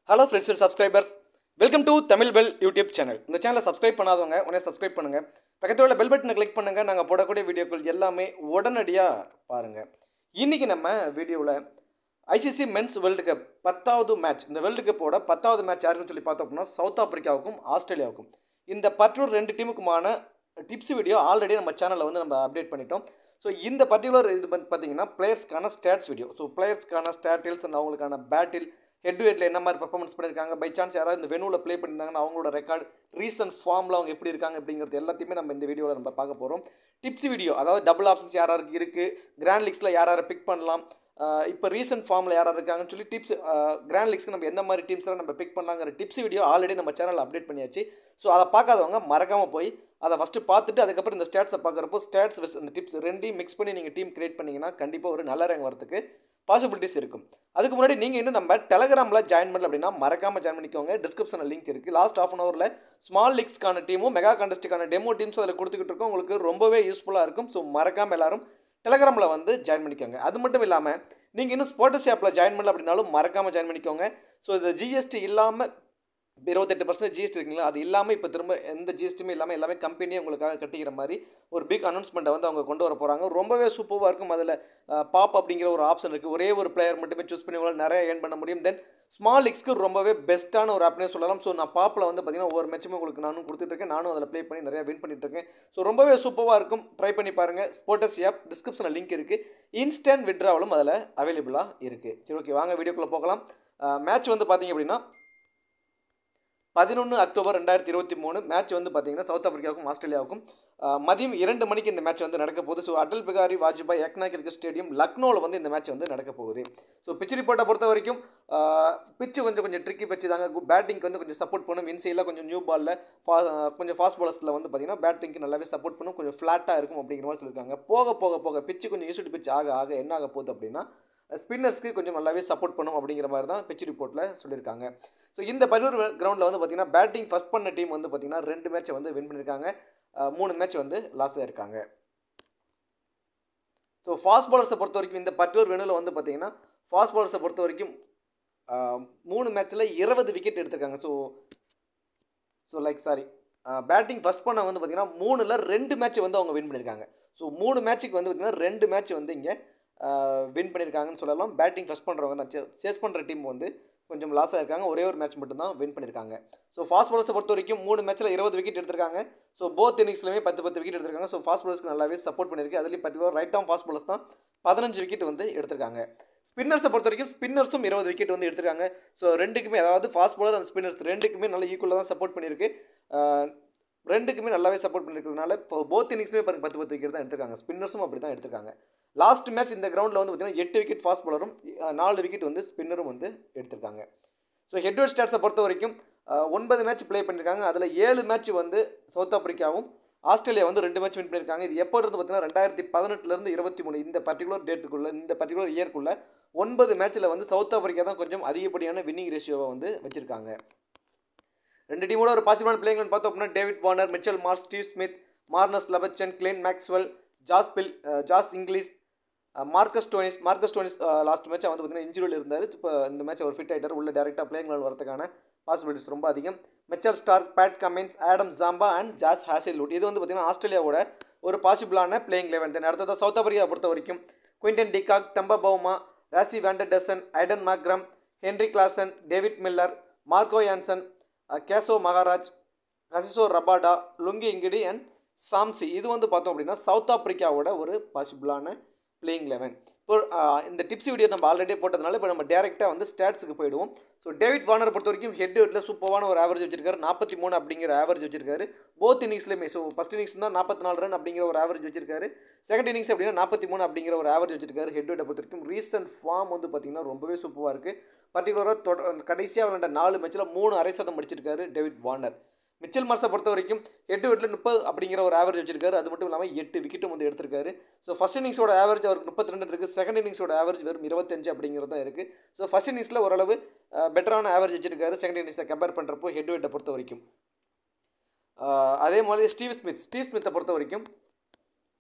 hello friends and subscribers welcome to Tamil bell YouTube channel இந்த சேனலை subscribe பண்ணாதவங்க உடனே சப்ஸ்கிரைப் பண்ணுங்கள் பக்கத்தில் உள்ள பெல் பட்டனை கிளிக் பண்ணுங்கள் நாங்கள் போடக்கூடிய வீடியோக்கள் எல்லாமே உடனடியாக பாருங்கள் இன்றைக்கி நம்ம வீடியோவில் ஐசிசி மென்ஸ் வேர்ல்டு கப் பத்தாவது மேட்ச் இந்த வேர்ல்டு கப்போட பத்தாவது மேட்ச் யாருக்குன்னு சொல்லி பார்த்தோம் அப்படின்னா சவுத் ஆப்பிரிக்காவுக்கும் ஆஸ்திரேலியாவுக்கும் இந்த பர்டிகுலர் ரெண்டு டீமுக்குமான டிப்ஸ் வீடியோ ஆல்ரெடி நம்ம சேனலில் வந்து நம்ம அப்டேட் பண்ணிட்டோம் ஸோ இந்த பர்டிகுலர் இது வந்து பார்த்தீங்கன்னா பிளேயர்ஸ்க்கான ஸ்டாட்ஸ் வீடியோ ஸோ பிளேயர்ஸ்க்கான ஸ்டாட்டில்ஸ் அந்த அவங்களுக்கான பேட்டில் ஹெட் டு ஹெட்டில் என்ன மாதிரி பர்ஃபார்மன்ஸ் பண்ணியிருக்காங்க பை சான்ஸ் யாராவது இந்த வெனுவில் ப்ளே பண்ணியிருந்தாங்கன்னா அவங்களோட ரெக்கார்ட் ரீசன்ட் ஃபார்மில் அவங்க எப்படி இருக்காங்க அப்படிங்கிறது எல்லாத்தையுமே நம்ம இந்த வீடியோவில் நம்ம பார்க்க போகிறோம் டிப்ஸ் வீடியோ அதாவது டபுள் ஆப்ஷன்ஸ் யார் யாருக்கு இருக்குது கிராண்ட் லீக்ஸில் யார் யாரை பிக் பண்ணலாம் இப்போ ரீசெண்ட் ஃபார்மில் யார் யார் இருக்காங்கன்னு சொல்லி டிப்ஸ் கிராண்ட் லீக்ஸ்க்கு நம்ம எந்த மாதிரி டீம்ஸ்லாம் நம்ம பிக் பண்ணலாங்கிற டிப்ஸ் வீடியோ ஆல்ரெடி நம்ம சேனலில் அப்டேட் பண்ணியாச்சு ஸோ அதை பார்க்காதவங்க மறக்காமல் போய் அதை ஃபஸ்ட்டு பார்த்துட்டு அதுக்கப்புறம் இந்த ஸ்டாட்ஸை பார்க்குறப்போ ஸ்டாட்ஸ் வெஸ் இந்த டிப்ஸ் ரெண்டையும் மிக்ஸ் பண்ணி நீங்கள் டீம் கிரியேட் பண்ணிங்கன்னா கண்டிப்பாக ஒரு நல்ல ரேங்க் வரதுக்கு பாசிபிலிட்டிஸ் இருக்கும் அதுக்கு முன்னாடி நீங்கள் இன்னும் நம்ம டெலகிராமில் ஜாயின் பண்ணல அப்படின்னா மறக்காமல் ஜாயின் பண்ணிக்கோங்க டிஸ்கிரிப்ஷனில் லிங்க் இருக்குது லாஸ்ட் ஆஃப் அன் ஹவரில் ஸ்மால் லீக்ஸ்க்கான டீமும் மெகா கான்டெஸ்ட்டுக்கான டெமோ டீம்ஸ் அதில் கொடுத்துக்கிட்டு இருக்கோம் உங்களுக்கு ரொம்பவே யூஸ்ஃபுல்லாக இருக்கும் ஸோ மறக்காமல் எல்லாரும் டெலகிராமில் வந்து ஜாயின் பண்ணிக்கோங்க அது மட்டும் இல்லாமல் நீங்கள் இன்னும் ஸ்போர்ட்ஸ் ஆப்பில் ஜாயின் பண்ணல அப்படின்னாலும் மறக்காமல் ஜாயின் பண்ணிக்கோங்க ஸோ இது ஜிஎஸ்டி இல்லாமல் இப்போ இருபத்தெட்டு பர்சன்ட் ஜிஎஸ்டி இருக்குங்களா அது இல்லாமல் இப்போ திரும்ப எந்த ஜிஎஸ்டியுமே இல்லாமல் எல்லாமே கம்பெனியே உங்களுக்காக கட்டிக்கிற மாதிரி ஒரு பிக் அனௌன்ஸ்மெண்ட்டை வந்து அவங்க கொண்டு வர போகிறாங்க ரொம்பவே சூப்பராக இருக்கும் அதில் பாப் அப்படிங்கிற ஒரு ஆப்ஷன் இருக்குது ஒரே ஒரு பிளேயர் மட்டுமே சூஸ் பண்ணி உங்களால் நிறைய ஏர்ன் பண்ண முடியும் தென் ஸ்மால் லீக்ஸ்க்கு ரொம்பவே பெஸ்ட்டான ஒரு ஆப்னே சொல்லலாம் ஸோ நான் பாப்பில் வந்து பார்த்தீங்கன்னா ஒவ்வொரு மேட்சுமே உங்களுக்கு நானும் கொடுத்துட்ருக்கேன் நானும் அதில் ப்ளே பண்ணி நிறைய வின் பண்ணிட்டு இருக்கேன் ஸோ ரொம்பவே சூப்பராக இருக்கும் ட்ரை பண்ணி பாருங்கள் ஸ்போர்ட்டஸ் ஆப் டிஸ்கிரிப்ஷனில் லிங்க் இருக்குது இன்ஸ்டன்ட் விட்ராவலும் அதில் அவைலபிளாக இருக்குது சரி ஓகே வாங்க வீடியோக்குள்ளே போகலாம் மேட்ச் வந்து பார்த்தீங்க அப்படின்னா பதினொன்று அக்டோபர் ரெண்டாயிரத்தி இருபத்தி மூணு மேட்ச் வந்து பார்த்தீங்கன்னா சவுத் ஆப்பிரிக்காவுக்கும் ஆஸ்திரேலியாவுக்கும் மதியம் இரண்டு மணிக்கு இந்த மேட்ச் வந்து நடக்க போகுது so Atal Bihari Vajpayee Ekana cricket stadium லக்னோவில் வந்து இந்த மேட்ச் வந்து நடக்க போகுது ஸோ பிச் ரிப்போர்ட்டை பொறுத்த வரைக்கும் பிச்சு கொஞ்சம் கொஞ்சம் ட்ரிக்கி பிச்சு தாங்க பேட்டிங்க்கு வந்து கொஞ்சம் சப்போர்ட் பண்ணும் இன்சைடில் கொஞ்சம் நியூ பாலில் ஃபா கொஞ்சம் ஃபாஸ்ட் பாலர்ஸில் வந்து பார்த்தீங்கன்னா பேட்டிங்க்கு நல்லாவே சப்போர்ட் பண்ணும் கொஞ்சம் ஃப்ளாட்டாக இருக்கும் அப்படிங்கிற மாதிரி சொல்லியிருக்காங்க போக போக போக பிச்சு கொஞ்சம் யூஸ்டு பிச் ஆக ஆக என்ன ஆக போகுது அப்படின்னா ஸ்பின்னர்ஸ்க்கு கொஞ்சம் நல்லாவே சப்போர்ட் பண்ணும் அப்படிங்கிற மாதிரி தான் பிச் ரிப்போர்ட்டில் சொல்லியிருக்காங்க ஸோ இந்த பரூர் கிரவுண்டில் வந்து பார்த்திங்கன்னா பேட்டிங் ஃபஸ்ட் பண்ண டீம் வந்து பார்த்திங்கன்னா ரெண்டு மேட்ச்சை வந்து வின் பண்ணியிருக்காங்க மூணு மேட்ச் வந்து லாஸ் ஆகிருக்காங்க ஸோ ஃபாஸ்ட் பாலர்ஸை பொறுத்த வரைக்கும் இந்த பர்டிகுலர் வெனுவில் வந்து பார்த்திங்கன்னா ஃபாஸ்ட் பாலர்ஸை பொறுத்த வரைக்கும் மூணு மேட்ச்சில் இருபது விக்கெட் எடுத்திருக்காங்க so so like sorry batting first பண்ண வந்து பார்த்திங்கன்னா மூணில் ரெண்டு மேட்ச் வந்து அவங்க வின் பண்ணியிருக்காங்க ஸோ மூணு மேட்ச்சுக்கு வந்து பார்த்திங்கன்னா ரெண்டு மேட்ச் வந்து இங்கே வின் பண்ணியிருக்காங்கன்னு சொல்லலாம் பேட்டிங் ஃபஸ்ட் பண்ணுறவங்க தான் சேஸ் பண்ணுற டீம் வந்து கொஞ்சம் லாஸ் ஆகிருக்காங்க ஒரே ஒரு மேட்ச் மட்டும்தான் வின் பண்ணியிருக்காங்க ஸோ ஃபாஸ்ட் பாலர்ஸை பொறுத்த வரைக்கும் மூணு மேட்ச்சில் இருபது விக்கெட் எடுத்திருக்காங்க ஸோ போத் இன்னிங்ஸ்லையுமே பத்து பத்து விக்கெட் எடுத்திருக்காங்க ஸோ ஃபாஸ்ட் பாலர்ஸ்க்கு நல்லாவே சப்போர்ட் பண்ணியிருக்கு அதுலேயும் particular right arm fast bowlers தான் பதினஞ்சு விக்கெட் வந்து எடுத்திருக்காங்க ஸ்பின்னர்ஸை பொறுத்த வரைக்கும் ஸ்பின்னர்ஸும் இருபது விக்கெட் வந்து எடுத்திருக்காங்க ஸோ ரெண்டுக்குமே அதாவது ஃபாஸ்ட் பாலர் அந்த ஸ்பின்னர்ஸ் ரெண்டுக்குமே நல்ல ஈக்குவலாக தான் சப்போர்ட் பண்ணியிருக்கு ரெண்டுக்குமே நல்லாவே சப்போர்ட் பண்ணியிருக்கிறதுனால இப்போ போத் இன்னிங்ஸ்மே பாருங்க பத்து பத்து விக்கெட் தான் எடுத்திருக்காங்க ஸ்பின்னர்ஸும் அப்படி தான் எடுத்திருக்காங்க லாஸ்ட் மேட்ச் இந்த கிரவுண்டில் வந்து பார்த்தீங்கன்னா எட்டு விக்கெட் ஃபாஸ்ட் பாலரும் நாலு விக்கெட் வந்து ஸ்பின்னரும் வந்து எடுத்திருக்காங்க ஸோ ஹெட்வர்ட் ஸ்டாட்ஸை பொறுத்த வரைக்கும் ஒன்பது மேட்ச் ப்ளே பண்ணியிருக்காங்க அதில் ஏழு மேட்ச் வந்து சவுத் ஆப்பிரிக்காவும் ஆஸ்திரேலியா வந்து ரெண்டு மேட்ச் வின் பண்ணியிருக்காங்க இது எப்போ இருந்து பார்த்தீங்கன்னா ரெண்டாயிரத்தி பதினெட்டுலேருந்து இருபத்தி மூணு இந்த பர்டிகுலர் டேட்டுக்குள்ளே இந்த பர்டிகுலர் இயர்க்குள்ளே ஒன்பது மேட்ச்சில் வந்து சவுத் ஆப்பிரிக்கா தான் கொஞ்சம் அதிகப்படியான வின்னிங் ரேஷியோவை வந்து வச்சுருக்காங்க ரெண்டு டீமோட ஒரு பாசிபிளான பிளேயர்னு பார்த்தோம் அப்படின்னா David Warner Mitchell Marsh Steve Smith Marnus Labuschagne Glenn Maxwell Josh Phil Josh Inglis Marcus Stoinis Marcus Stoinis last match வந்து பார்த்தீங்கன்னா இன்ஜுரியில் இருந்தார் இப்போ இந்த மேட்ச் அவர் ஃபிட் ஆகிட்டார் உள்ள டேரெக்டாக பிளேயிங் வரதுக்கான பாசிபிலிட்டிஸ் ரொம்ப அதிகம் Mitchell Starc Pat Cummins Adam Zampa and Josh Hazlewood இது வந்து பார்த்தீங்கன்னா ஆஸ்திரேலியாவோட ஒரு பாசிபிளான பிளேயிங் லெவன் தென் அடுத்தது சவுத் ஆப்பிரிக்கா பொறுத்த வரைக்கும் Quinton de Kock Temba Bavuma Rassie van der Dussen Aiden Markram Heinrich Klaasen David Miller Marco Jansen Keshav Maharaj Kagiso Rabada Lungi Ngidi and Shamsi இது வந்து பார்த்தோம் அப்படின்னா சவுத் ஆப்பிரிக்காவோட ஒரு பாசிபிளான பிளேயிங் லெவன் இப்போ இந்த டிப்ஸ் வீடியோ நம்ம ஆல்ரெடி போட்டதுனால இப்போ நம்ம டேரெக்டாக வந்து ஸ்டாட்ஸுக்கு போயிடுவோம் ஸோ டேவிட் வார்னர் பொறுத்த வரைக்கும் ஹெட் ஹெட்டில் சூப்பரான ஒரு ஆவரேஜ் வச்சிருக்காரு நாற்பத்தி மூணு அப்படிங்கிற ஆவரேஜ் வச்சிருக்காரு போத் இன்னிங்ஸ்லேயுமே ஸோ ஃபஸ்ட் இன்னிங்ஸ் தான் நாற்பத்தி நாலு ரன் அப்படிங்கிற ஒரு ஆவரேஜ் வச்சிருக்காரு செகண்ட் இன்னிங்ஸ் அப்படின்னா நாற்பத்தி மூணு அப்படிங்கிற ஒரு ஆவரேஜ் வச்சிருக்காரு ஹெட் ஹெட்டை பொறுத்த வரைக்கும் ரீசன்ட் ஃபார்ம் வந்து பார்த்திங்கன்னா ரொம்பவே சூப்பராக இருக்குது பர்டிகுலராக தொட கடைசியாக விளையாண்ட நாலு மேட்ச்சில் மூணு அரை சதம் அடிச்சிருக்காரு டேவிட் வார்னர் மிச்சல் மார்ஸை பொறுத்த வரைக்கும் எட்டு விட்டில் முப்பது அப்படிங்கிற ஒரு ஆவரேஜ் வச்சிருக்காரு அது மட்டும் இல்லாமல் எட்டு விக்கெட்டும் வந்து எடுத்திருக்காரு ஸோ ஃபஸ்ட் இன்னிங்ஸோட ஆவரேஜ் அவருக்கு முப்பத்தி ரெண்டு இருக்குது செகண்ட் இன்னிங்ஸோட ஆவரேஜ் வெறும் இருபத்தஞ்சு அப்படிங்கிறது தான் இருக்குது ஸோ ஃபஸ்ட் இன்னிங்ஸில் ஓரளவு பெட்டரான ஆவரேஜ் வச்சிருக்காரு செகண்ட் இன்னிங்ஸை கம்பேர் பண்ணுறப்போ ஹெட் வெட்டை பொறுத்த வரைக்கும் அதே மாதிரி ஸ்டீவ் ஸ்மித் ஸ்டீவ் ஸ்மித்தை பொறுத்த வரைக்கும்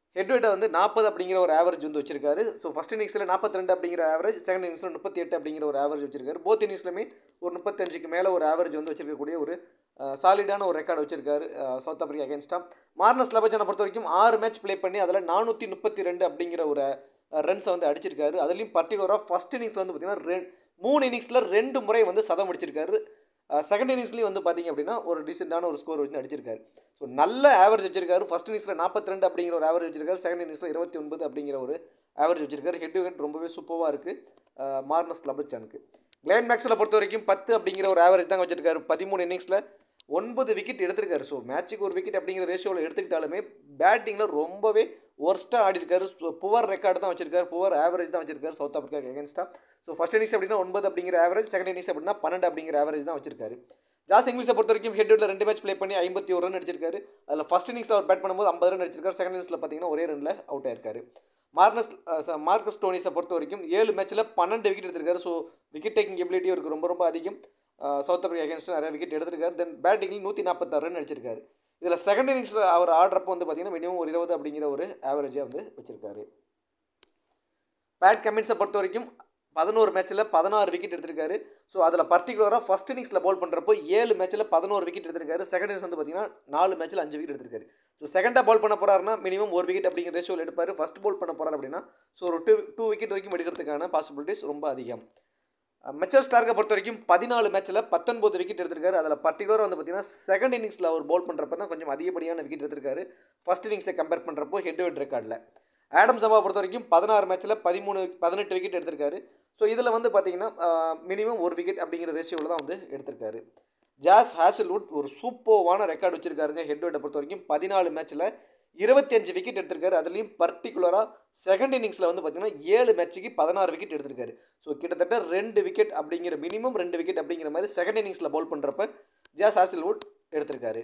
ஹெட் வெயிட்டை வந்து நாற்பது அப்படிங்கிற ஒரு ஆவரேஜ் வந்து வச்சிருக்காரு ஸோ ஃபஸ்ட் இன்னிங்ஸில் நாற்பத்தி ரெண்டு அப்படிங்கிற ஆவரேஜ் செகண்ட் இன்னிங்ஸில் முப்பத்தி எட்டு அப்படிங்கிற ஒரு ஆவரேஜ் வச்சிருக்காரு போத் இன்னிங்ஸ்லையுமே ஒரு முப்பத்தஞ்சுக்கு மேலே ஒரு ஆவரேஜ் வந்து வச்சிருக்கக்கூடிய ஒரு சாலிடான ஒரு ரெக்கார்டு வச்சிருக்காரு சவுத் ஆஃப்ரிக்கா அகேன்ஸ்டாக மார்னஸ் லபஜனை பொறுத்த வரைக்கும் ஆறு மேட்ச் ப்ளே பண்ணி அதில் நானூற்றி முப்பத்தி ரெண்டு அப்படிங்கிற ஒரு ரன்ஸை வந்து அடிச்சிருக்காரு அதுலேயும் பர்டிகுலராக ஃபஸ்ட் இன்னிங்ஸில் வந்து பார்த்தீங்கன்னா ரெ மூணு இன்னிங்ஸில் ரெண்டு முறை வந்து சதம் அடிச்சிருக்காரு செகண்ட் இன்னிங்ஸ்லேயும் வந்து பார்த்தீங்க அப்படின்னா ஒரு டீசெண்டான ஒரு ஸ்கோர் வச்சு அடிச்சிருக்காரு ஸோ நல்ல ஆவரேஜ் வச்சிருக்காரு ஃபஸ்ட் இன்னிங்ஸில் நாற்பத்தி ரெண்டு அப்படிங்கிற ஒரு ஆவரேஜ் வச்சிருக்காரு செகண்ட் இன்னிங்ஸில் இருபத்தி ஒன்பது அப்படிங்கிற ஒரு ஆவரேஜ் வச்சிருக்காரு ஹெட் டு ஹெட் ரொம்பவே சூப்பராக இருக்குது மார்னஸ் லபச்சானுக்கு கிளைன் மேக்ஸில் பொறுத்த வரைக்கும் பத்து அப்படிங்கிற ஒரு ஆவரேஜ் தான் வச்சிருக்காரு பதிமூணு இன்னிங்ஸில் ஒன்பது விக்கெட் எடுத்திருக்காரு ஸோ மேட்ச்சுக்கு ஒரு விக்கெட் அப்படிங்கிற ரேஷியோவில் எடுத்துக்கிட்டாலுமே பேட்டிங்கில் ரொம்பவே ஒர்ஸ்ட்டாக ஆடிருக்காரு புவர் ரெக்கார்டு தான் வச்சிருக்காரு புவர் ஆவரேஜ் தான் வச்சிருக்காரு சவுத் ஆஃப்ரிக்கா அகேன்ஸ்டாக ஸோ ஃபஸ்ட் இன்னிங்ஸ் அப்படின்னா ஒன்பது அப்படிங்கிற ஆவரேஜ் செகண்ட் இன்னிங்ஸ் அப்படின்னா பன்னெண்டு அப்படிங்கிற ஆவரேஜ் தான் வச்சிருக்காரு ஜாஸ் இங்கிலீஷை பொறுத்த வரைக்கும் ஹெட்ல ரெண்டு மேட்ச் ப்ளே பண்ணி ஐம்பத்தி ஒரு ரன் அடிச்சிருக்காரு அதில் ஃபஸ்ட் இன்னிங்ஸில் அவர் பேட் பண்ணும்போது ஐம்பது ரன் அடிச்சிருக்காரு செகண்ட் இன்னிங்ஸில் பார்த்தீங்கன்னா ஒரே ரனில் அவுட் ஆயிருக்காரு மார்னஸ் மார்க்கஸ் டோனிஸை பொறுத்த வரைக்கும் ஏழு மேட்ச்சில் பன்னெண்டு விக்கெட் எடுத்திருக்காரு ஸோ விக்கெட் டேக்கிங் எபிலிட்டி இவருக்கு ரொம்ப ரொம்ப அதிகம் சவுத் ஆஃப்ரிக்கா அகேன்ஸ்ட் நிறைய விக்கெட் எடுத்திருக்காரு தென் பேட்டிங்கில் நூற்றி நாற்பத்தாறு ரன் அடிச்சிருக்காரு இதில் செகண்ட் இன்னிங்ஸில் அவர் ஆடுறப்போ வந்து பார்த்தீங்கன்னா மினிமம் ஒரு இருபது அப்படிங்கிற ஒரு ஆவரேஜாக வந்து வச்சிருக்காரு பேட் கமின்ஸை பொறுத்த வரைக்கும் பதினோரு மேட்ச்சில் பதினாறு விக்கெட் எடுத்திருக்காரு ஸோ அதில் பர்டிகுலராக ஃபஸ்ட் இன்னிங்ஸில் பவுல் பண்ணுறப்போ ஏழு மேட்ச்சில் பதினோரு விக்கெட் எடுத்திருக்காரு செகண்ட் இன்னிங்ஸ் வந்து பார்த்தீங்கன்னா நாலு மேட்ச்சில் அஞ்சு விக்கெட் எடுத்திருக்காரு ஸோ செகண்டாக பால் பண்ண போகிறாருன்னா மினிமம் ஒரு விக்கெட் அப்படிங்கிற ரேஷியோவில் எடுப்பார் ஃபஸ்ட் பால் பண்ண போகிறார் அப்படின்னா ஸோ ஒரு டூ டூ விக்கெட் வரைக்கும் எடுக்கிறதுக்கான பாசிபிலிட்டிஸ் ரொம்ப அதிகம் மெச்சல் ஸ்டார்க்கை பொறுத்த வரைக்கும் பதினாலு மேட்ச்சில் பத்தொன்பது விக்கெட் எடுத்திருக்காரு அதில் பர்டிகுலராக வந்து பார்த்தீங்கன்னா செகண்ட் இன்னிங்ஸில் அவர் பால் பண்ணுறப்ப தான் கொஞ்சம் அதிகப்படியான விக்கெட் எடுத்திருக்காரு ஃபஸ்ட் இன்னிங்ஸை கம்பேர் பண்ணுறப்போ ஹெட் ஹெட் ரெக்கார்டில் ஆடம் சம்பா பொறுத்த வரைக்கும் பதினாறு மேட்ச்சில் பதிமூணு பதினெட்டு விக்கெட் எடுத்திருக்காரு ஸோ இதில் வந்து பார்த்தீங்கன்னா மினிமம் ஒரு விக்கெட் அப்படிங்கிற ரேஷியோவில் தான் வந்து எடுத்திருக்காரு ஜாஸ் ஹேசல்வுட் ஒரு சூப்பர்வான ரெக்கார்டு வச்சிருக்காருங்க ஹெட் வெட்டை பொறுத்த வரைக்கும் பதினாலு மேட்ச்சில் இருபத்தி அஞ்சு விக்கெட் எடுத்திருக்காரு அதுலேயும் பர்டிகுலராக செகண்ட் இன்னிங்ஸில் வந்து பார்த்தீங்கன்னா ஏழு மேட்ச்சுக்கு பதினாறு விக்கெட் எடுத்திருக்காரு ஸோ கிட்டத்தட்ட ரெண்டு விக்கெட் அப்படிங்கிற மினிமம் ரெண்டு விக்கெட் அப்படிங்கிற மாதிரி செகண்ட் இன்னிங்ஸில் பவுல் பண்ணுறப்ப ஜாஸ் ஹாசில்வுட் எடுத்திருக்காரு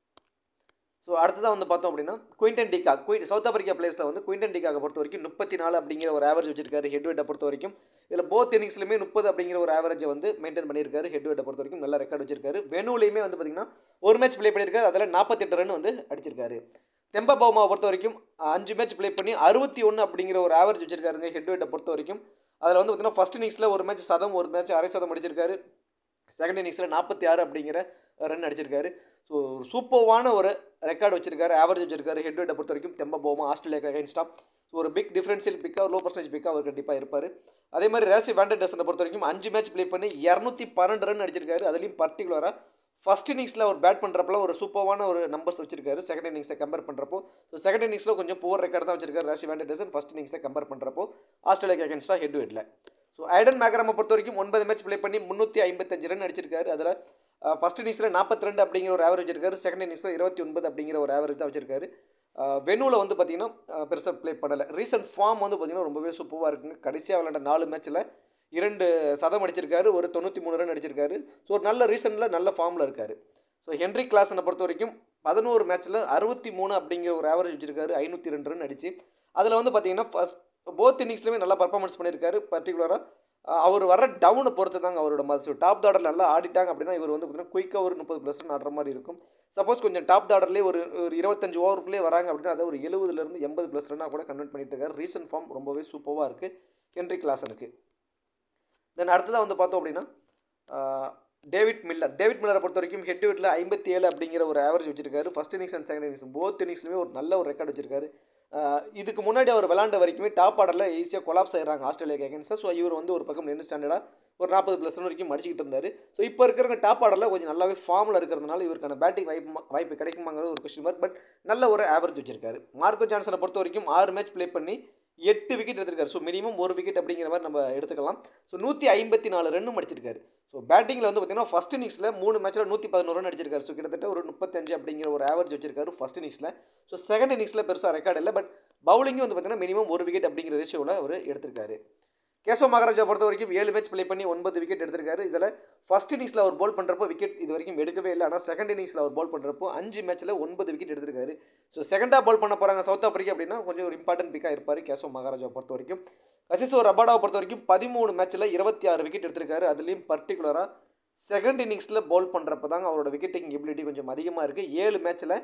ஸோ அடுத்ததாக வந்து பார்த்தோம் அப்படின்னா Quinton de Kock Quin South Africa பிளேயர்ஸில் வந்து குயின்டன் டிகாக பொறுத்த வரைக்கும் முப்பத்தி நாலு அப்படிங்கிற ஒரு ஆவரேஜ் வச்சிருக்காரு ஹெட் வெட்டை பொறுத்த வரைக்கும் இதில் போத் இன்னிங்ஸ்லையுமே முப்பது அப்படிங்கிற ஒரு ஆவரேஜை வந்து மெயின்டைன் பண்ணியிருக்காரு ஹெட் வெட்டை பொறுத்த வரைக்கும் நல்ல ரெக்கார்டு வச்சிருக்காரு வெனுலையுமே வந்து பார்த்தீங்கன்னா ஒரு மேட்ச் ப்ளே பண்ணியிருக்காரு அதில் நாற்பத்தெட்டு ரன் வந்து அடிச்சிருக்காரு தெம்பா பவுமாவை பொறுத்த வரைக்கும் அஞ்சு மேட்ச் ப்ளே பண்ணி அறுபத்தி ஒன்று அப்படிங்கிற ஒரு ஆவரேஜ் வச்சிருக்காருங்க ஹெட் வெட்டை பொறுத்த வரைக்கும் அதில் வந்து பார்த்தீங்கன்னா ஃபஸ்ட் இன்னிங்ஸில் ஒரு மேட்ச் சதம் ஒரு மேட்ச் அரை சதம் அடிச்சிருக்காரு செகண்ட் இன்னிங்ஸில் நாற்பத்தி ஆறு அப்படிங்கிற ரன் அடிச்சிருக்காரு ஸோ ஒரு சூப்பர்வான ஒரு ரெக்கார்டு வச்சிருக்காரு ஆவரேஜ் வச்சிருக்காரு ஹெட் வெட்டை பொறுத்த வரைக்கும் தெம்ப போமா ஆஸ்திரேலியா அகைன்ஸ்டாக ஸோ ஒரு பிக் டிஃபரன்ஷியல் பிக்காக லோ பர்சன்டேஜ் பிக்காக அவர் கண்டிப்பாக இருப்பார் அதே மாதிரி ரேசி வேண்டர்டஸனை பொறுத்த வரைக்கும் அஞ்சு மேட்ச் ப்ளே பண்ணி இரநூத்தி பன்னெண்டு ரன் அடிச்சிருக்காரு அதுலேயும் பர்டிகுலராக ஃபஸ்ட் இன்னிங்ஸில் ஒரு பேட் பண்ணுறப்பலாம் ஒரு சூப்பரான ஒரு நம்பர்ஸ் வச்சிருக்காரு செகண்ட் இன்னிங்ஸை கம்பேர் பண்ணுறப்போ ஸோ செகண்ட் இன்னிங்ஸில் கொஞ்சம் புவர் ரெக்கார்டு தான் வச்சிருக்காரு ராஷி வேண்டர்டசன் ஃபஸ்ட் இன்னிங்ஸை கம்பேர் பண்ணுறப்போ ஆஸ்திரேலியா அகேன்ஸ்டாக ஹெட் ஹெட்டில் ஸோ ஐடன் மேக்ராமை பொறுத்த வரைக்கும் ஒன்பது மேட்ச் ப்ளே பண்ணி முந்நூற்றி ஐம்பத்தஞ்சு ரன் அடிச்சிருக்காரு அதில் ஃபஸ்ட் இன்னிங்ஸில் நாற்பத்தி ரெண்டு அப்படிங்கிற ஒரு ஆவரேஜ் இருக்காரு செகண்ட் இன்னிங்ஸில் இருபத்தி ஒன்பது அப்படிங்கிற ஒரு ஆவரேஜ் தான் வச்சிருக்காரு வெனூவில் வந்து பார்த்தீங்கன்னா பெருசாக ப்ளே பண்ணலை ரீசன்ட் ஃபார்ம் வந்து பார்த்தீங்கன்னா ரொம்பவே சூப்பராக இருக்குங்க கடைசியாக விளையாண்ட நாலு மேட்ச்சில் இரண்டு சதம் அடிச்சிருக்காரு ஒரு தொண்ணூற்றி மூணு ரன் அடிச்சிருக்காரு ஸோ ஒரு நல்ல ரீசனில் நல்ல ஃபார்மில் இருக்கார் ஸோ ஹென்ரி கிளாஸனை பொறுத்த வரைக்கும் பதினோரு மேட்ச்சில் அறுபத்தி மூணு அப்படிங்கிற ஒரு ஆவரேஜ் வச்சிருக்காரு ஐநூற்றி ரெண்டு ரன் அடிச்சு அதில் வந்து பார்த்தீங்கன்னா ஃபஸ்ட் போத் இன்னிங்ஸ்லையுமே நல்லா பர்ஃபார்மன்ஸ் பண்ணியிருக்காரு பர்டிகுலராக அவர் வர டவுனை பொறுத்து தாங்க அவரோட மது ஸோ டாப் தாடர் நல்லா ஆடிட்டாங்க அப்படின்னா இவர் வந்து பார்த்தீங்கன்னா குயிக்காக ஒரு முப்பது ப்ளஸ் ரன் ஆடுற மாதிரி இருக்கும் சப்போஸ் கொஞ்சம் டாப் தாடர்லேயே ஒரு ஒரு இருபத்தஞ்சு ஓவருக்குள்ளே வராங்க அப்படின்னா அதை ஒரு எழுபதுலேருந்து எண்பது ப்ளஸ் ரன்னாக கூட கன்வெர்ட் பண்ணிட்டு இருக்காரு ரீசன்ட் ஃபார்ம் ரொம்பவே சூப்பராக இருக்குது ஹென்ரி கிளாசனுக்கு தென் அடுத்ததாக வந்து பார்த்தோம் அப்படின்னா டேவிட் மில்லர் டேவிட் மில்லரை பொறுத்த வரைக்கும் ஹெட் ஹெட்டில் ஐம்பத்தி ஏழு அப்படிங்கிற ஒரு ஆவரேஜ் வச்சிருக்காரு first innings and second innings both இன்னிங்ஸ்லுமே ஒரு நல்ல ஒரு ரெக்கார்டு வச்சிருக்காரு இதுக்கு முன்னாடி அவர் விளாண்ட வரைக்குமே டாப் ஆர்டரில் ஈஸியாக கொலாப்ஸ் ஆயிடுறாங்க ஆஸ்திரேலியா அகேன்ஸ்டாக ஸோ இவர் வந்து ஒரு பக்கம் நின்று ஸ்டாண்டர்டாக ஒரு நாற்பது ப்ளஸ் வரைக்கும் அடிச்சுக்கிட்டு இருந்தார் ஸோ இப்போ இருக்கிறவங்க டாப் ஆர்டரில் கொஞ்சம் நல்லாவே ஃபார்மில் இருக்கிறதுனால இவருக்கான பேட்டிங் வாய்ப்பு வாய்ப்பு கிடைக்குமாங்கிறது ஒரு கொஸ்டின் மார்க் பட் நல்ல ஒரு ஆவரேஜ் வச்சிருக்காரு மார்க்கோ ஜான்சனை பொறுத்த வரைக்கும் ஆறு மேட்ச் ப்ளே பண்ணி எட்டு விக்கெட் எடுத்திருக்காரு ஸோ மினிமம் ஒரு விக்கெட் அப்படிங்கிற மாதிரி நம்ம எடுத்துக்கலாம் ஸோ நூற்றி ஐம்பத்தி நாலு ரன்னும் அடிச்சிருக்காரு ஸோ பேட்டிங்கில் வந்து பார்த்தீங்கன்னா ஃபஸ்ட் இன்னிங்ஸில் மூணு மேட்ச்சில் நூற்றி பதினோரு ரன் அடிச்சிருக்காரு ஸோ கிட்டத்தட்ட ஒரு முப்பத்தஞ்சு அப்படிங்கிற ஒரு ஆவரேஜ் வச்சிருக்காரு ஃபஸ்ட் இன்னிங்ஸில் ஸோ செகண்ட் இன்னிங்ஸில் பெருசாக ரெக்கார்டு இல்லை பட் பவுலிங்கும் வந்து பார்த்தீங்கன்னா மினிமம் ஒரு விக்கெட் அப்படிங்கிற ரேஷியோவில் அவர் எடுத்திருக்காரு கேசவ மகாராஜா பொறுத்த வரைக்கும் ஏழு மேட்ச் ப்ளே பண்ணி ஒன்பது விக்கெட் எடுத்திருக்காரு இதில் ஃபஸ்ட் இன்னிங்ஸில் அவர் பால் பண்ணுறப்போ விக்கெட் இது வரைக்கும் எடுக்கவே இல்லை ஆனால் செகண்ட் இன்னிங்ஸில் அவர் பால் பண்ணுறப்போ அஞ்சு மேட்ச்சில் ஒன்பது விக்கெட் எடுத்திருக்காரு ஸோ செகண்டாக பால் பண்ண போகிறாங்க சவுத் ஆப்பிரிக்கா அப்படின்னா கொஞ்சம் ஒரு இம்பார்ட்டன்ட் பிக்காக இருப்பார் கேசவ மகாராஜா பொறுத்த வரைக்கும் கசிசோ ரபாடாவை பொறுத்த வரைக்கும் பதிமூணு மேட்ச்சில் இருபத்தி ஆறு விக்கெட் எடுத்திருக்காரு அதுலேயும் பர்டிகுலராக செகண்ட் இன்னிங்ஸில் பவுல் பண்ணுறப்ப தாங்க அவரோட விக்கெட் டேக்கிங் எபிலிட்டி கொஞ்சம் அதிகமாக இருக்குது ஏழு மேட்ச்சில்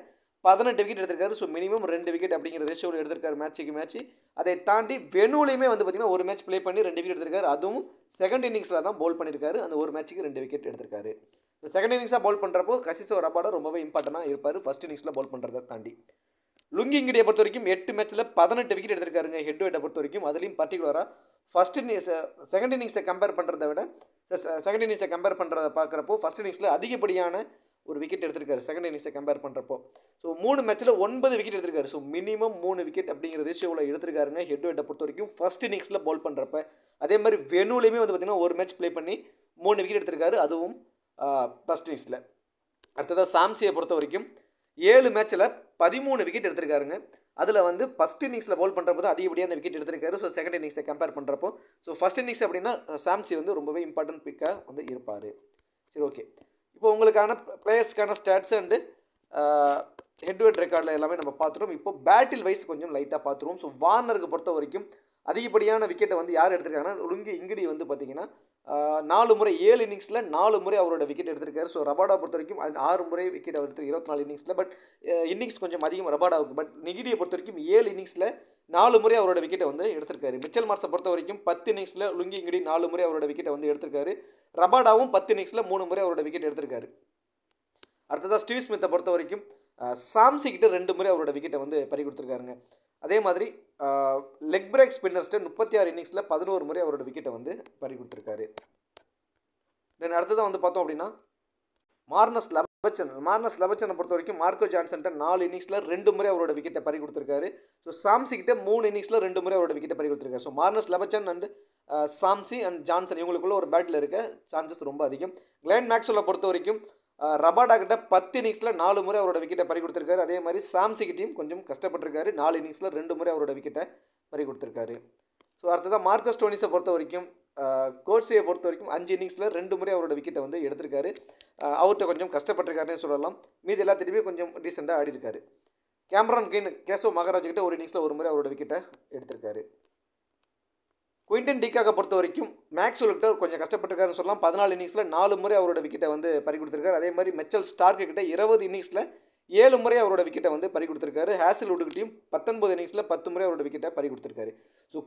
பதினெட்டு விக்கெட் எடுத்திருக்காரு ஸோ மினிமம் ரெண்டு விக்கெட் அப்படிங்கிற ரேஷியோவில் எடுத்திருக்காரு மேட்ச்சுக்கு மேட்ச் அதை தாண்டி வெனுலையுமே வந்து பார்த்தீங்கன்னா ஒரு மேட்ச் ப்ளே பண்ணி ரெண்டு விக்கெட் எடுத்திருக்காரு அதுவும் செகண்ட் இன்னிங்ஸில் தான் பவுல் பண்ணியிருக்காரு அந்த ஒரு மேட்ச்சுக்கு ரெண்டு விக்கெட் எடுத்திருக்காரு செகண்ட் இன்னிங்ஸாக பவுல் பண்ணுறப்போ கசிசோ ரபாடா ரொம்பவே இம்பார்ட்டண்டாக இருப்பார் ஃபஸ்ட் இன்னிங்ஸில் பவுல் பண்ணுறதை தாண்டி லுங்கி இங்கிடியை பொறுத்த வரைக்கும் எட்டு மேட்ச்சில் பதினெட்டு விக்கெட் எடுத்திருக்காருங்க ஹெட் டு ஹெட்டை பொறுத்த வரைக்கும் அதுலேயும் பர்டிகுலராக ஃபஸ்ட் இன்னிங்ஸ் செகண்ட் இன்னிங்ஸை கம்பேர் பண்ணுறதை விட செகண்ட் இன்னிங்ஸை கம்பேர் பண்ணுறதை பார்க்குறப்போ ஃபஸ்ட் இன்னிங்ஸில் அதிகப்படியான ஒரு விக்கெட் எடுத்திருக்காரு செகண்ட் இன்னிங்ஸை கம்பேர் பண்ணுறப்போ ஸோ மூணு மேட்ச்சில் ஒன்பது விக்கெட் எடுத்திருக்காரு ஸோ மினிமம் மூணு விக்கெட் அப்படிங்கிற ரேஷியோவில் எடுத்திருக்காருங்க ஹெட் டு ஹெட்டை பொறுத்த வரைக்கும் ஃபஸ்ட் இன்னிங்ஸில் பவுல் பண்ணுறப்ப அதே மாதிரி வெனுலையுமே வந்து பார்த்திங்கன்னா ஒரு மேட்ச் ப்ளே பண்ணி மூணு விக்கெட் எடுத்திருக்காரு அதுவும் ஃபஸ்ட் இன்னிங்ஸில் அடுத்ததாக சாம்சியை பொறுத்த வரைக்கும் ஏழு மேட்ச்சில் பதிமூணு விக்கெட் எடுத்திருக்காருங்க அதில் வந்து ஃபஸ்ட் இன்னிங்ஸில் பவுல் பண்ணுறப்போ தான் அதிகப்படியான விக்கெட் எடுத்திருக்காரு ஸோ செகண்ட் இன்னிங்ஸை கம்பேர் பண்ணுறப்போ ஸோ ஃபஸ்ட் இன்னிங்ஸ் அப்படின்னா சாம்சி வந்து ரொம்பவே இம்பார்ட்டன்ட் பிக்காக வந்து இருப்பார் சரி ஓகே இப்போ உங்களுக்கான பிளேயர்ஸ்க்கான ஸ்டாட்ஸ் அண்டு ஹெட் ஹெட் ரெக்கார்டில் எல்லாமே நம்ம பார்த்துட்டோம் இப்போ பேட்டில் வைஸ் கொஞ்சம் லைட்டாக பார்த்துருவோம் ஸோ வார்னருக்கு பொறுத்த வரைக்கும் அதிகப்படியான விக்கெட்டை வந்து யார் எடுத்திருக்காங்கன்னா லுங்கி இங்கிடி வந்து பார்த்தீங்கன்னா ஆஹ், நாலு முறை ஏழு இன்னிங்ஸில் நாலு முறை அவரோட விக்கெட் எடுத்திருக்காரு ஸோ ரபாடா பொறுத்த வரைக்கும் அது ஆறு முறை விக்கெட் அவர் எடுத்து இருபத்தி நாலு இன்னிங்ஸில் பட் இன்னிங்ஸ் கொஞ்சம் அதிகம் ரபாடாவுக்கு பட் நிகிடியை பொறுத்த வரைக்கும் ஏழு இன்னிங்ஸில் நாலு முறை அவரோட விக்கெட்டை வந்து எடுத்திருக்காரு மிச்சல் மார்ஸை பொறுத்த வரைக்கும் பத்து இன்னிங்ஸில் லுங்கி இங்கிடி நாலு முறை அவரோட விக்கெட்டை வந்து எடுத்திருக்காரு ரபாடாவும் பத்து இன்னிங்ஸில் மூணு முறை அவரோட விக்கெட் எடுத்திருக்காரு அடுத்ததாக ஸ்டீவ் ஸ்மித்தை பொறுத்த வரைக்கும் அஹ், சாம்சி கிட்ட ரெண்டு முறை அவரோட விக்கெட்டை வந்து பறி கொடுத்துருக்காருங்க அதே மாதிரி லெக் பிரேக் ஸ்பின்னர்ஸ்ட்டு முப்பத்தி ஆறு இன்னிங்ஸில் பதினோரு முறை அவரோட விக்கெட்டை வந்து பறி கொடுத்துருக்காரு தென் அடுத்ததாக வந்து பார்த்தோம் அப்படின்னா மார்னஸ் லபச்சன் மார்னஸ் லபச்சனை பொறுத்த வரைக்கும் மார்க்கோ ஜான்சன்ட்ட நாலு இன்னிங்ஸில் ரெண்டு முறை அவரோட விக்கெட்டை பறி கொடுத்துருக்காரு ஸோ சாம்சி கிட்ட மூணு இன்னிங்ஸில் ரெண்டு முறை அவரோட விக்கெட்டை பறி கொடுத்துருக்காரு so Marnus Labuschagne and Shamsi and Jansen இவங்களுக்குள்ள ஒரு பேட்டில் இருக்க சான்சஸ் ரொம்ப அதிகம் கிளைன் மேக்ஸ்வெல்லை பொறுத்த வரைக்கும் அஹ், ரபாடா கிட்ட பத்து இன்னிங்ஸில் நாலு முறை அவரோட விக்கெட்டை பறி கொடுத்துருக்காரு அதே மாதிரி சாம்சி கிட்டையும் கொஞ்சம் கஷ்டப்பட்டிருக்காரு நாலு இன்னிங்ஸில் ரெண்டு முறை அவரோட விக்கெட்டை பறி கொடுத்துருக்காரு ஸோ அடுத்ததாக மார்க்கஸ் டோனிஸை பொறுத்த வரைக்கும் கோட்ஸியை பொறுத்த வரைக்கும் அஞ்சு இன்னிங்ஸில் ரெண்டு முறை அவரோட விக்கெட்டை வந்து எடுத்திருக்காரு அஹ், அவர்கிட்ட கொஞ்சம் கஷ்டப்பட்டிருக்காருன்னு சொல்லலாம் மீதி எல்லாத்திலுமே கொஞ்சம் டீசெண்டாக ஆடி இருக்காரு கேமரான் கிரீன் கேசோ மகாராஜ் கிட்ட ஒரு இன்னிங்ஸில் ஒரு முறை அவரோட விக்கெட்டை எடுத்திருக்காரு குயின்டன் டிக்காக பொறுத்த வரைக்கும் மேக்ஸ்வெல் கிட்ட கொஞ்சம் கஷ்டப்பட்டிருக்காருன்னு சொல்லலாம் பதினாலு இன்னிங்ஸில் நாலு முறை அவரோட விக்கெட்டை வந்து பறி கொடுத்துருக்காரு அதே மாதிரி மெச்சல் ஸ்டார்க்கு கிட்ட இருபது இன்னிங்ஸில் ஏழு முறை அவரோட விக்கெட்டை வந்து பறி கொடுத்துருக்காரு ஹேசல்வுட்டுக்கிட்டையும் பத்தொன்பது இன்னிங்ஸில் பத்து முறை அவரோட விக்கெட்டை பறி கொடுத்துருக்காரு ஸோ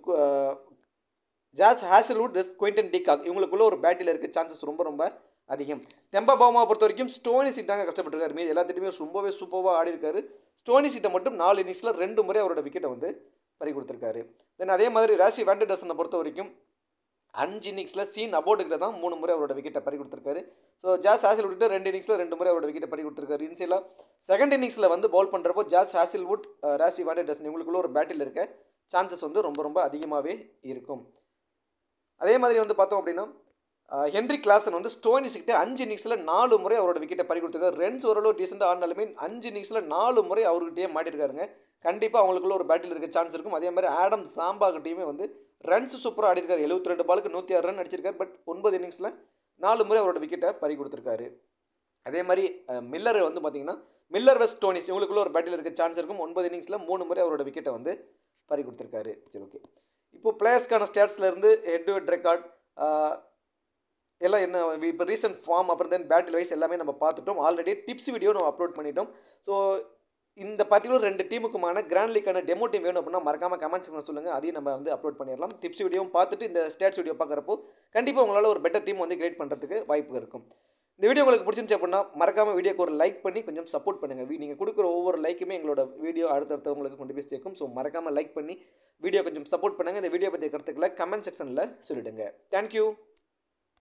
ஜாஸ் ஹேசல்வுட் டெஸ் குயின்டன் டிகாக் இவங்களுக்குள்ள ஒரு பேட்டில் இருக்க சான்சஸ் ரொம்ப ரொம்ப அதிகம் தெம்பா பாமாவை பொறுத்த வரைக்கும் ஸ்டோனி சீட் தாங்க கஷ்டப்பட்டிருக்காரு மீது எல்லாத்திட்டுமே ரொம்பவே சூப்பராக ஆடி இருக்காரு ஸ்டோனி சீட்டை மட்டும் நாலு இன்னிங்ஸில் ரெண்டு முறை அவரோட விக்கெட்டை வந்து பறி கொடுத்துருக்காரு தென் அதே மாதிரி ராசி வேண்டடர்சனை பொறுத்த வரைக்கும் அஞ்சு இன்னிங்ஸில் சீன் அபோட்டுக்கிட்ட தான் மூணு முறை அவரோட விக்கெட்டை பறி கொடுத்துருக்காரு ஸோ ஜாஸ் ஹாசில்வுட் ரெண்டு இன்னிங்ஸில் ரெண்டு முறை அவரோட விக்கெட்டை பறி கொடுத்துருக்காரு இன்சியலாக செகண்ட் இன்னிங்ஸில் வந்து பவுல் பண்ணுறப்போ ஜாஸ் ஹாசில்வுட் அஹ், ராசி வேண்டடர்சன் இவங்களுக்குள்ள ஒரு பேட்டில் இருக்க சான்சஸ் வந்து ரொம்ப ரொம்ப அதிகமாகவே இருக்கும் அதே மாதிரி வந்து பார்த்தோம் அப்படின்னா அஹ், ஹென்ரி கிளாசன் வந்து ஸ்டோனிஸ்கிட்ட அஞ்சு இன்னிங்ஸில் நாலு முறை அவரோட விக்கெட்டை பறி கொடுத்துருக்காரு ரென்ஸ் ஓரளவு டீசெண்டாக ஆடினாலுமே அஞ்சு இன்னிங்ஸில் நாலு முறை அவர்கிட்டயே மாட்டிருக்காருங்க கண்டிப்பாக அவங்களுக்குள்ள ஒரு பேட்டில் இருக்க சான்ஸ் இருக்கும் அதே மாதிரி ஆடம் சாம்பா கிட்டேயுமே வந்து ரன்ஸ் சூப்பராக ஆடிருக்காரு எழுபத்தி ரெண்டு பாலுக்கு நூற்றி ஆறு ரன் அடிச்சிருக்காரு பட் ஒன்பது இன்னிங்ஸில் நாலு முறை அவரோட விக்கெட்டை பறி கொடுத்துருக்காரு அதே மாதிரி அஹ், மில்லர் வந்து பார்த்தீங்கன்னா மில்லர் வெஸ்ட் டோனிஸ் இவங்களுக்குள்ள ஒரு பேட்டில் இருக்க சான்ஸ் இருக்கும் ஒன்பது இன்னிங்ஸில் மூணு முறை அவரோட விக்கெட்டை வந்து பறி கொடுத்துருக்காரு சரி ஓகே இப்போ பிளேயர்ஸ்க்கான ஸ்டாட்ஸ்லேருந்து ஹெட் டு ஹெட் ரெக்கார்ட் எல்லாம் என்ன இப்போ ரீசன்ட் ஃபார்ம் அப்புறம் தென் பேட்டில் வைஸ் எல்லாமே நம்ம பார்த்துட்டோம் ஆல்ரெடி டிப்ஸ் வீடியோ நம்ம அப்லோட் பண்ணிட்டோம் ஸோ இந்த பர்டிகுலர் ரெண்டு டீமுக்குமான கிராண்ட் லீக்கான டெமோ டீம் வேணும் அப்படின்னா மறக்காமல் கமெண்ட் செக்ஷன் சொல்லுங்கள் அதையும் நம்ம வந்து அப்லோட் பண்ணிடலாம் டிப்ஸ் வீடியோவும் பார்த்துட்டு இந்த ஸ்டேட்ஸ் வீடியோ பார்க்குறப்போ கண்டிப்பாக உங்களால் ஒரு பெட்டர் டீம் வந்து கிரியேட் பண்ணுறதுக்கு வாய்ப்பு இருக்கும் இந்த வீடியோ உங்களுக்கு பிடிச்சிருந்துச்சு அப்படின்னா மறக்காமல் வீடியோக்கு ஒரு லைக் பண்ணி கொஞ்சம் சப்போர்ட் பண்ணுங்கள் நீங்கள் கொடுக்குற ஒவ்வொரு லைக்குமே எங்களோட வீடியோ அடுத்தடுத்தவங்களுக்கு கொண்டு போய் சேர்க்கும் ஸோ மறக்காமல் லைக் பண்ணி வீடியோ கொஞ்சம் சப்போர்ட் பண்ணுங்கள் இந்த வீடியோ பற்றிய கருத்துக்களை கமெண்ட் செக்ஷனில் சொல்லிவிடுங்க தேங்க்யூ